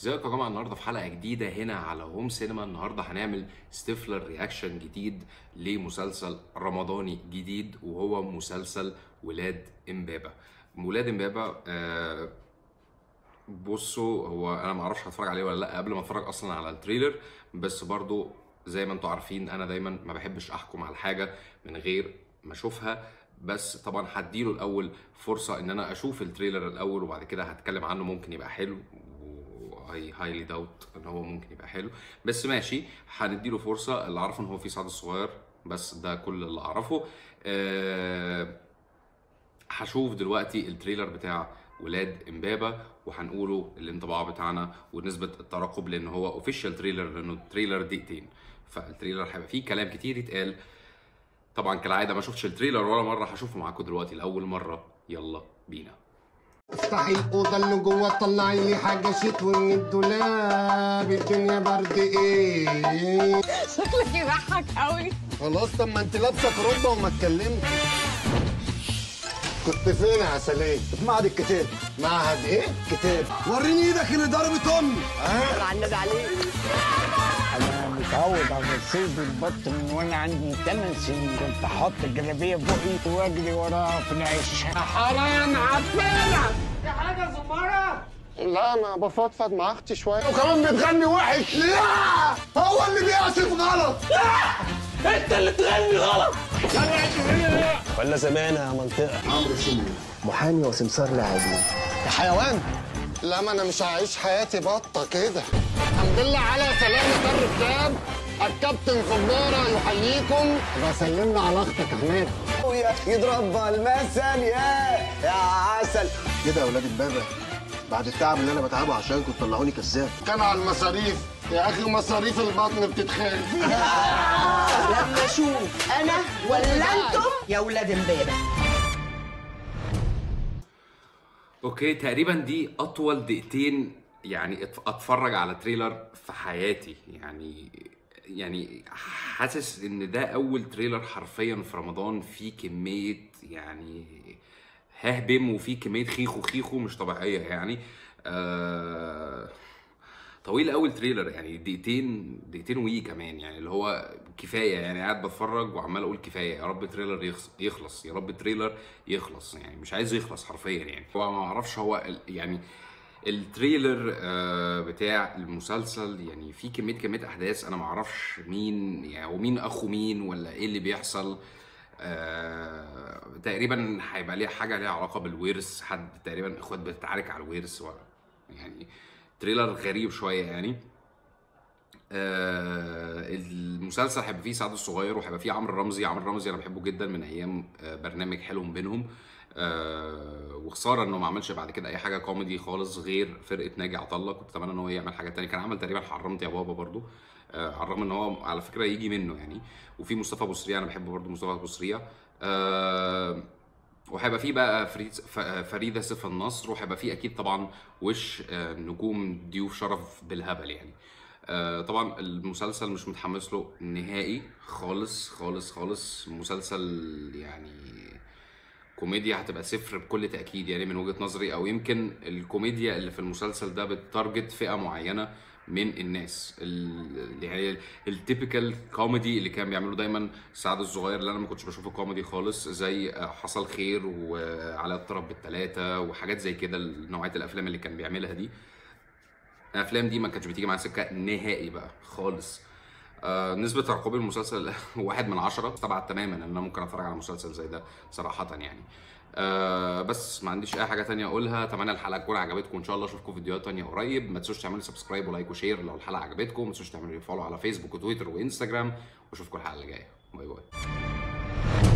ازيكم يا جماعه النهارده في حلقه جديده هنا على هوم سينما النهارده هنعمل ستيفلر رياكشن جديد لمسلسل رمضاني جديد وهو مسلسل ولاد امبابه ولاد امبابه آه بصوا هو انا ما اعرفش هتفرج عليه ولا لا قبل ما اتفرج اصلا على التريلر بس برضو زي ما انتم عارفين انا دايما ما بحبش احكم على حاجه من غير ما اشوفها بس طبعا هديله الاول فرصه ان انا اشوف التريلر الاول وبعد كده هتكلم عنه ممكن يبقى حلو وهي هايلي داوت ان هو ممكن يبقى حلو بس ماشي هنديله فرصه اللي اعرفه ان هو في سعد الصغير بس ده كل اللي اعرفه أه هشوف دلوقتي التريلر بتاع ولاد امبابه وهنقوله الانطباع بتاعنا ونسبه الترقب لان هو اوفيشال تريلر لانه التريلر دقيقتين فالتريلر هيبقى فيه كلام كتير يتقال طبعا كالعاده ما شفتش التريلر ولا مره هشوفه معاكم دلوقتي لاول مره يلا بينا افتحي الأوضة اللي جوه طلعي لي حاجة شتوي من الدولاب الدنيا برد ايه شكلك يضحك قوي خلاص طب ما انت لابسة كروبة وما اتكلمت كنت فين يا عسلية؟ في معهد الكتاب معهد ايه؟ كتاب وريني ايدك اللي ضربت امي على النبي عليك انا متعود على صيد البط من وانا عندي 8 سنين كنت احط الجلابيه في بقي واجري وراها في العش حرام عفانة في حاجه زماره لا انا بفضفض مع اختي شوية وكمان بتغني وحش لا هو اللي بيعزف غلط ولا زمانة يا منطقة عمرو سمي محامي وسمسار لاعبين يا حيوان لا ما انا مش هعيش حياتي بطة كده الحمد لله على سلامة الركاب الكابتن خبارة يحييكم بسلمنا على اختك عماد يضرب المثل يا يا عسل كده يا اولاد البابا بعد التعب اللي انا بتعبه عشانكم تطلعوني كذاب كان على المصاريف يا اخي مصاريف البطن بتتخان لما اشوف انا ولا انتم يا ولاد امبابه اوكي تقريبا دي اطول دقيقتين يعني ات- اتفرج على تريلر في حياتي يعني يعني حاسس ان ده اول تريلر حرفيا في رمضان فيه كمية يعني ههبم وفيه كمية خيخو خيخو مش طبيعية يعني آه طويل قوي التريلر يعني دقيقتين دقيقتين وي كمان يعني اللي هو كفايه يعني قاعد بتفرج وعمال اقول كفايه يا رب التريلر يخلص, يخلص يا رب التريلر يخلص يعني مش عايز يخلص حرفيا يعني هو ما اعرفش هو ال- يعني التريلر آه، بتاع المسلسل يعني في كميه كميه احداث انا ما اعرفش مين يعني ومين اخو مين ولا ايه اللي بيحصل آه، تقريبا هيبقى ليها حاجه ليها علاقه بالورث حد تقريبا اخوات بتتعارك على الورث و- يعني تريلر غريب شويه يعني آه المسلسل هيبقى فيه سعد الصغير وهيبقى فيه عمرو رمزي عمرو رمزي انا بحبه جدا من ايام آه برنامج حلو من بينهم آه وخساره انه ما عملش بعد كده اي حاجه كوميدي خالص غير فرقه ناجي عطا الله كنت اتمنى ان هو يعمل حاجه تانية كان عمل تقريبا حرمت يا بابا برضو آه على الرغم ان هو على فكره يجي منه يعني وفي مصطفى ابو سريع انا بحب برضو مصطفى ابو سريع آه وهيبقى فيه بقى فريد ف- فريده سيف النصر وهيبقى فيه اكيد طبعا وش آه، نجوم ضيوف شرف بالهبل يعني آه، طبعا المسلسل مش متحمس له نهائي خالص خالص خالص مسلسل يعني كوميديا هتبقى صفر بكل تأكيد يعني من وجهة نظري أو يمكن الكوميديا اللي في المسلسل ده بتارجت فئة معينة من الناس ال- يعني التيبيكال كوميدي اللي كان بيعمله دايما سعد الصغير اللي انا ما كنتش بشوفه كوميدي خالص زي آه، حصل خير وعلى الطرف بالثلاثه وحاجات زي كده نوعيه الافلام اللي كان بيعملها دي الافلام دي ما كانتش بتيجي معايا سكه نهائي بقى خالص آه نسبة ترقب المسلسل واحد من عشرة استبعد تماما ان انا ممكن اتفرج على مسلسل زي ده صراحة يعني آه بس ما عنديش اي حاجة تانية اقولها اتمنى الحلقة تكون عجبتكم ان شاء الله اشوفكم في فيديوهات تانية قريب ما تنسوش تعملوا سبسكرايب ولايك وشير لو الحلقة عجبتكم ما تنسوش تعملوا فولو على فيسبوك وتويتر وانستجرام واشوفكم الحلقة اللي جاية باي باي